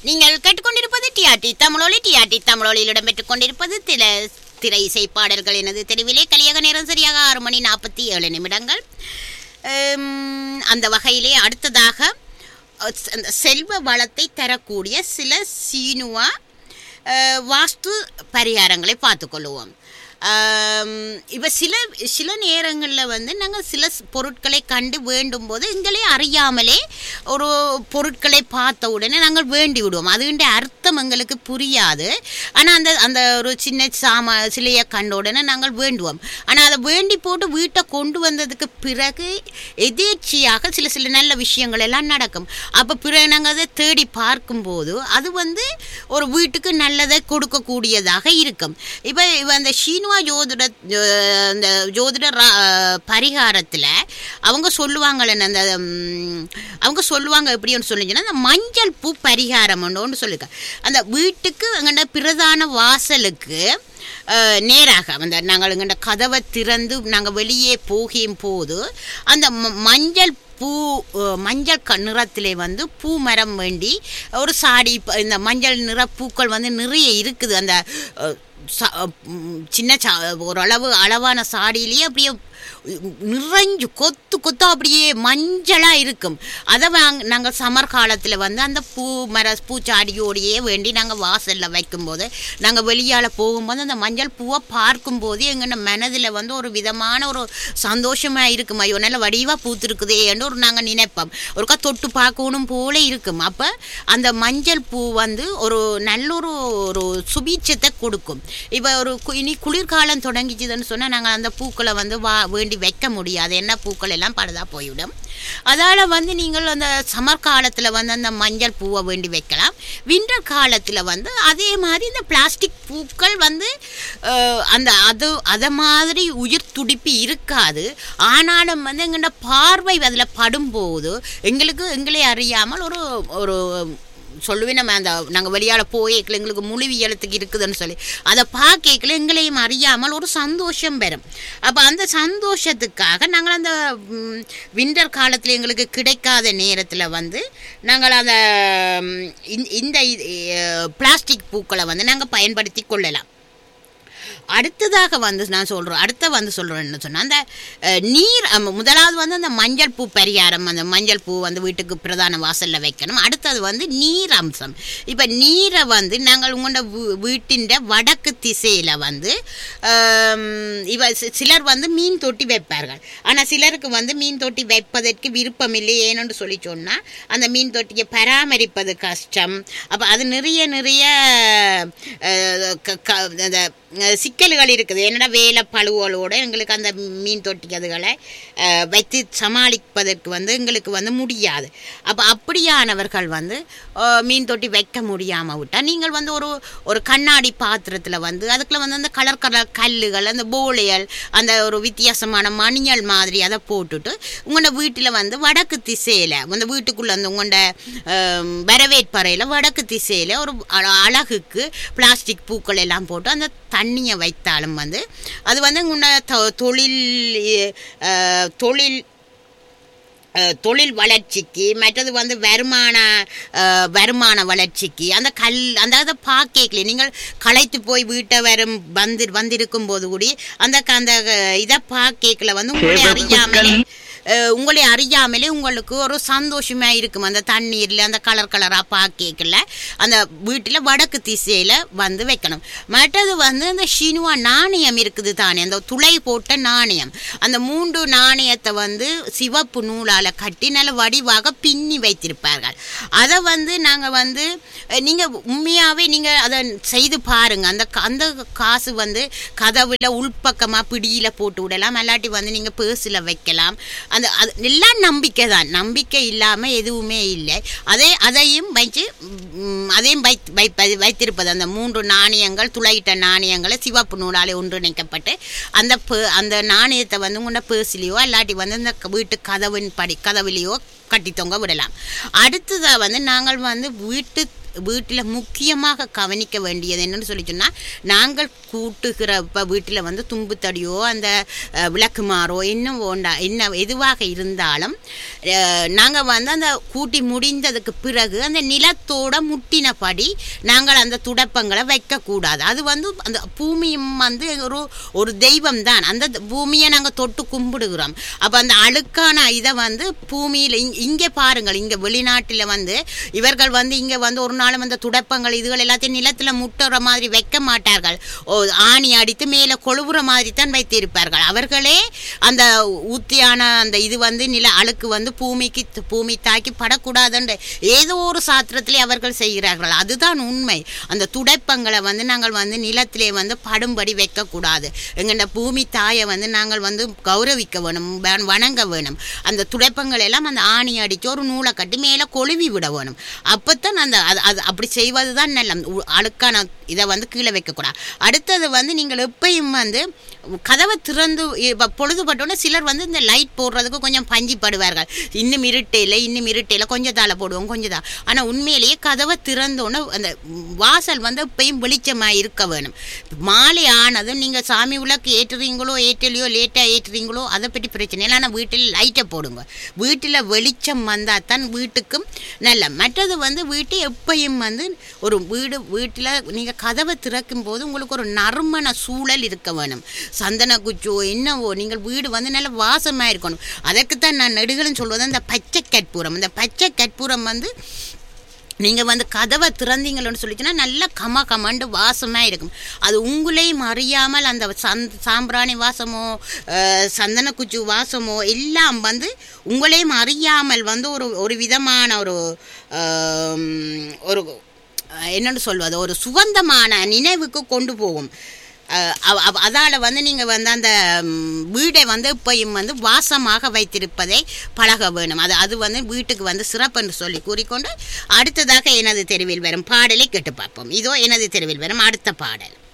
நீங்கள் கேட்டுக்கொண்டிருப்பது டிஆர்டி தமிழொலி டிஆர்டி தமிழொலியில் இடம்பெற்றுக் கொண்டிருப்பது தில திரை இசை பாடல்கள் எனது தெருவிலே கலியக நேரம் சரியாக ஆறு மணி நாற்பத்தி ஏழு நிமிடங்கள் உம், அந்த வகையிலே அடுத்ததாக அஹ், அந்த செல்வ வளத்தை தரக்கூடிய சில சீனுவா அஹ், வாஸ்து பரிகாரங்களை பார்த்துக்கொள்வோம் இப்போ சில சில நேரங்களில் வந்து நாங்கள் சில ஸ்- பொருட்களை கண்டு வேண்டும் போது எங்களே அறியாமலே ஒரு பொருட்களை பார்த்த உடனே நாங்கள் வேண்டி விடுவோம் அதுன்ற அர்த்தம் எங்களுக்கு புரியாது ஆனால் அந்த அந்த ஒரு சின்ன சாமா சிலையை கண்ட உடனே நாங்கள் வேண்டுவோம் ஆனால் அதை வேண்டி போட்டு வீட்டை கொண்டு வந்ததுக்கு பிறகு எதேர்ச்சியாக சில சில நல்ல விஷயங்கள் எல்லாம் நடக்கும் அப்போ பிறகு நாங்கள் அதை தேடி பார்க்கும்போது அது வந்து ஒரு வீட்டுக்கு நல்லதை கொடுக்கக்கூடியதாக இருக்கும் இப்போ இப்போ அந்த ஷீனுவா ஜோதிட அஹ், அந்த ஜோதிட பரிகாரத்தில் அவங்க சொல்லுவாங்கல்ல அந்த ம், அவங்க சொல்லுவாங்க எப்படின்னு சொல்லிச்சுன்னா அந்த மஞ்சள் பூ பரிகாரம் ஒன்று சொல்லிருக்க அந்த வீட்டுக்கு அங்கே பிரதான வாசலுக்கு அஹ், நேராக அந்த நாங்கள் எங்கள்ட கதவை திறந்து நாங்கள் வெளியே போகும் போது அந்த ம- மஞ்சள் பூ அஹ், மஞ்சள் க நிறத்திலே வந்து பூ மரம் வேண்டி ஒரு சாடி இப்ப இந்த மஞ்சள் நிற பூக்கள் வந்து நிறைய இருக்குது அந்த அஹ், சா- ம், சின்ன சா ஓரளவு அளவான சாடியிலேயே அப்படியே நிறைஞ்சு கொத்து கொத்து அப்படியே மஞ்சளாக இருக்கும் அதை வாங்க நாங்கள் சம்மர் காலத்தில் வந்து அந்த பூ மர பூச்சாடியோடையே வேண்டி நாங்கள் வாசலில் வைக்கும்போது நாங்கள் வெளியால் போகும்போது அந்த மஞ்சள் பூவை பார்க்கும்போது எங்கள் மனதில் வந்து ஒரு விதமான ஒரு சந்தோஷமாக இருக்கும் ஐயோ நல்ல வடிவாக பூத்திருக்குதேன்னு ஒரு நாங்கள் நினைப்போம் ஒருக்கா தொட்டு பார்க்கணும் போல இருக்கும் அப்போ அந்த மஞ்சள் பூ வந்து ஒரு நல்ல ஒரு ஒரு சுபீட்சத்தை கொடுக்கும் இப்போ ஒரு கு- இனி குளிர்காலம் தொடங்கிச்சுதுன்னு சொன்னால் நாங்கள் அந்த பூக்களை வந்து வா வேண்டி வைக்க முடியாது என்ன பூக்கள் எல்லாம் பழுதா போய்விடும் அதால் வந்து நீங்கள் அந்த சம்மர் காலத்தில் வந்து அந்த மஞ்சள் பூவை வேண்டி வைக்கலாம் வின்டர் காலத்தில் வந்து அதே மாதிரி இந்த பிளாஸ்டிக் பூக்கள் வந்து அஹ், அந்த அது அதை மாதிரி உயிர் துடிப்பு இருக்காது ஆனாலும் வந்து எங்கள்ட பார்வை அதில் படும்போது எங்களுக்கு எங்களே அறியாமல் ஒரு ஒரு சொல்லுவேன் நம்ம அந்த நாங்கள் வெளியால் போயேக்கல எங்களுக்கு முழுவி எழுத்துக்கு இருக்குதுன்னு சொல்லி அதை பார்க்கல எங்களையும் அறியாமல் ஒரு சந்தோஷம் பெறும் அப்போ அந்த சந்தோஷத்துக்காக நாங்கள் அந்த வின்டர் காலத்தில் எங்களுக்கு கிடைக்காத நேரத்தில் வந்து நாங்கள் அந்த ம், இந்த- இந்த பிளாஸ்டிக் பூக்களை வந்து நாங்கள் பயன்படுத்தி கொள்ளலாம் அடுத்ததாக வந்து நான் சொல்கிறேன் அடுத்த வந்து சொல்கிறேன் என்ன சொன்னால் அந்த அஹ், நீர் அம், முதலாவது வந்து அந்த மஞ்சள் பூ பரிகாரம் அந்த மஞ்சள் பூ வந்து வீட்டுக்கு பிரதான வாசலில் வைக்கணும் அடுத்தது வந்து நீர் அம்சம் இப்போ நீரை வந்து நாங்கள் உங்களோட வீ- வீட்டின் வடக்கு திசையில் வந்து ஆம், இவ சி- சிலர் வந்து மீன் தொட்டி வைப்பார்கள் ஆனால் சிலருக்கு வந்து மீன் தொட்டி வைப்பதற்கு விருப்பம் இல்லை ஏன்னு சொல்லி சொன்னால் அந்த மீன் தொட்டியை பராமரிப்பது கஷ்டம் அப்போ அது நிறைய நிறைய அஹ், க- க- அந்த அஹ், சிக்கல்கள் இருக்குது என்னடா வேலை பழுவோட எங்களுக்கு அந்த மீன் தொட்டி அதுகளை அஹ், வைத்து சமாளிப்பதற்கு வந்து எங்களுக்கு வந்து முடியாது அப்போ அப்படியானவர்கள் வந்து அஹ், மீன் தொட்டி வைக்க முடியாமல் விட்டால் நீங்கள் வந்து ஒரு ஒரு கண்ணாடி பாத்திரத்தில் வந்து அதுக்குள்ள வந்து அந்த கலர் கலர் கல்லுகள் அந்த போலையல் அந்த ஒரு வித்தியாசமான மணியல் மாதிரி அதை போட்டுட்டு உங்களோட வீட்டில் வந்து வடக்கு திசையில் அந்த வீட்டுக்குள்ளே அந்த உங்களோட அஹ், வரவேற்பறையில் வடக்கு திசையில் ஒரு அ- அழகுக்கு பிளாஸ்டிக் பூக்கள் எல்லாம் போட்டு அந்த தண்ணியை வைத்தாலும் வந்து அது வந்து உங்களோட தொ- தொழில் அஹ், தொழில் அஹ், தொழில் வளர்ச்சிக்கு மற்றது வந்து வருமான அஹ், வருமான வளர்ச்சிக்கு அந்த கல் அந்த அதை பார்க்கல நீங்கள் களைத்து போய் வீட்டை வரும் வந்து வந்திருக்கும் போது கூடி அந்த க- அந்த இதை பார்க்கல வந்து உங்களை அறியாமலே அஹ், உங்களை அறியாமலே உங்களுக்கு ஒரு சந்தோஷமா இருக்கும் அந்த தண்ணீர்ல அந்த கலர் கலரா பார்க்கல அந்த வீட்டில் வடக்கு திசையில வந்து வைக்கணும் மற்றது வந்து அந்த ஷினுவா நாணயம் இருக்குது தானே அந்த துளை போட்ட நாணயம் அந்த மூன்று நாணயத்தை வந்து சிவப்பு நூலால கட்டி நல்ல வடிவாக பின்னி வைத்திருப்பார்கள் அதை வந்து நாங்க வந்து அஹ், நீங்க உண்மையாவே நீங்க அதை செய்து பாருங்க அந்த க- அந்த காசு வந்து கதவுல உள்பக்கமா பிடியில போட்டு விடலாம் அல்லாட்டி வந்து நீங்க பேர்ஸில் வைக்கலாம் அந்த அது எல்லாம் நம்பிக்கை தான் நம்பிக்கை இல்லாம எதுவுமே இல்லை அதே அதையும் வைத்து ம், அதையும் வை வைப்பது வைத்திருப்பது அந்த மூன்று நாணயங்கள் துளையிட்ட நாணயங்களை சிவப்பு நூலாலே ஒன்றிணைக்கப்பட்டு அந்த பே- அந்த நாணயத்தை வந்து உங்களோட பேர்ஸ்லேயோ இல்லாட்டி வந்து இந்த க- வீட்டு கதவின் படி கதவுலேயோ கட்டி தொங்க விடலாம் அடுத்ததாக வந்து நாங்கள் வந்து வீட்டு வீட்டில் முக்கியமாக கவனிக்க வேண்டியது என்னன்னு சொல்லி சொன்னால் நாங்கள் கூட்டுகிற இப்போ வீட்டில் வந்து தும்புத்தடியோ அந்த அஹ், விளக்குமாறோ இன்னும் ஓண்டா என்ன எதுவாக இருந்தாலும் நாங்கள் வந்து அந்த கூட்டி முடிந்ததுக்கு பிறகு அந்த நிலத்தோட முட்டினபடி நாங்கள் அந்த துடப்பங்களை வைக்கக்கூடாது அது வந்து அந்த பூமியும் வந்து ஒரு ஒரு தெய்வம் தான் அந்த பூமியை நாங்கள் தொட்டு கும்பிடுகிறோம் அப்போ அந்த அழுக்கான இதை வந்து பூமியில் இங்கே பாருங்கள் இங்கே வெளிநாட்டில் வந்து இவர்கள் வந்து இங்கே வந்து ஒரு நாளும் அந்த துடப்பங்கள் இதுகள் எல்லாத்தையும் நிலத்தில் முட்டுற மாதிரி வைக்க மாட்டார்கள் ஓ ஆணி அடித்து மேலே கொழுவுற மாதிரி தான் வைத்திருப்பார்கள் அவர்களே அந்த ஊத்தியான அந்த இது வந்து நில அழுக்கு வந்து பூமிக்கு பூமி தாக்கி படக்கூடாதுன்ற ஏதோ ஒரு சாத்திரத்திலே அவர்கள் செய்கிறார்கள் அதுதான் உண்மை அந்த துடைப்பங்களை வந்து நாங்கள் வந்து நிலத்திலே வந்து படும்படி வைக்கக்கூடாது எங்கள்ட பூமி தாயை வந்து நாங்கள் வந்து கௌரவிக்க வேணும் வ- வணங்க வேணும் அந்த துடைப்பங்கள் எல்லாம் அந்த ஆணி அடித்து ஒரு நூலை கட்டி மேலே கொழுவி விட வேணும் அப்போத்தான் அந்த அது அது அப்படி செய்வது தான் நல்ல உ- அழுக்கான இதை வந்து கீழே வைக்கக்கூடாது அடுத்தது வந்து நீங்கள் எப்பயும் வந்து கதவை திறந்து இப்போ பொழுதுபட்டோன்னே சிலர் வந்து இந்த லைட் போடுறதுக்கு கொஞ்சம் பஞ்சி படுவார்கள் இன்னும் இருட்டையில் இன்னும் இருட்டையில் கொஞ்சம் தாள போடுவோம் கொஞ்சம் தான் ஆனால் உண்மையிலேயே கதவை திறந்தோன்னே அந்த வாசல் வந்து எப்பயும் வெளிச்சமாக இருக்க வேணும் மாலை ஆனதும் நீங்கள் சாமி விளக்கு ஏற்றுறீங்களோ ஏற்றலையோ லேட்டாக ஏற்றுறீங்களோ அதை பற்றி பிரச்சனை இல்லை ஆனால் வீட்டில் லைட்டை போடுங்க வீட்டில் வெளிச்சம் வந்தால் தான் வீட்டுக்கும் நல்ல மற்றது வந்து வீட்டு எப்பயும் வந்து ஒரு வீடு வீட்டில் நீங்கள் கதவை திறக்கும் போது உங்களுக்கு ஒரு நறுமண சூழல் இருக்க வேணும் சந்தன குச்சோ என்னவோ நீங்கள் வீடு வந்து நல்ல வாசமாக இருக்கணும் அதற்குத்தான் நான் நெடுகளும் சொல்வது அந்த பச்சை கற்பூரம் இந்த பச்சை கற்பூரம் வந்து நீங்கள் வந்து கதவை திறந்தீங்களோன்னு சொல்லிச்சுன்னா நல்லா கம கமண்டு வாசமாக இருக்கும் அது உங்களையும் அறியாமல் அந்த சந்த் சாம்பிராணி வாசமோ அஹ், சந்தன குச்சி வாசமோ எல்லாம் வந்து உங்களையும் அறியாமல் வந்து ஒரு ஒரு விதமான ஒரு ஆம், ஒரு அஹ், என்னன்னு சொல்வது ஒரு சுகந்தமான நினைவுக்கு கொண்டு போகும் அதால் வந்து நீங்கள் வந்து அந்த ம், வீடை வந்து இப்பயும் வந்து வாசமாக வைத்திருப்பதை பழக வேணும் அது அது வந்து வீட்டுக்கு வந்து சிறப்புன்னு சொல்லி கூறிக்கொண்டு அடுத்ததாக எனது தெருவில் வரும் பாடலை கேட்டு பார்ப்போம் இதோ எனது தெருவில் வரும் அடுத்த பாடல்